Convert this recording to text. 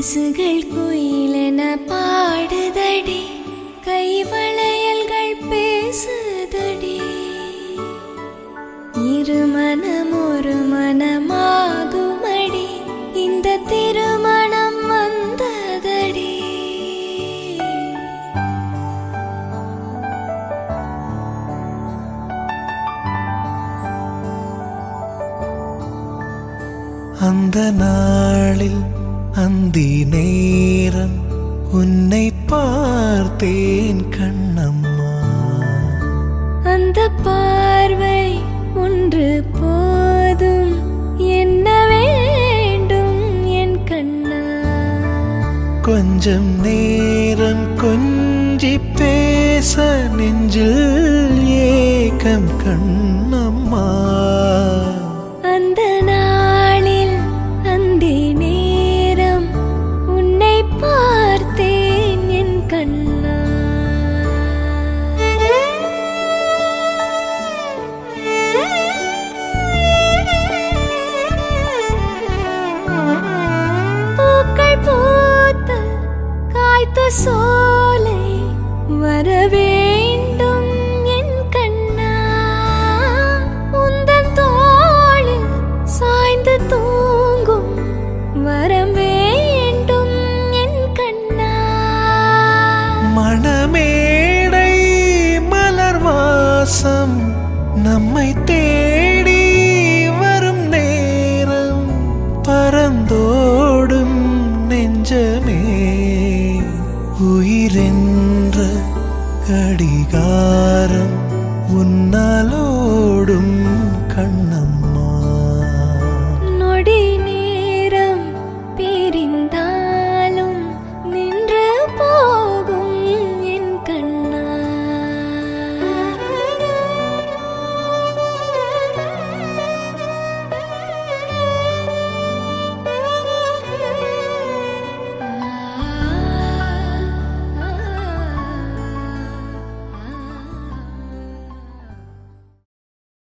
கொலுசுகள் குயிலென பாடுதடி கைவளையல்கள் பேசுதடி இருமனம் ஒரு மனமாகுமடி இந்த திருமணம் வந்ததடி அந்த நாளில் அந்தி நேரம் உன்னை பார்த்தேன் கண்ணம்மா அந்த பார்வை ஒன்று போதும் என்ன வேண்டும் என் கண்ணா கொஞ்சம் நேரம் கொஞ்சி பேச நெஞ்சில் ஏக்கம் கண்ணம்மா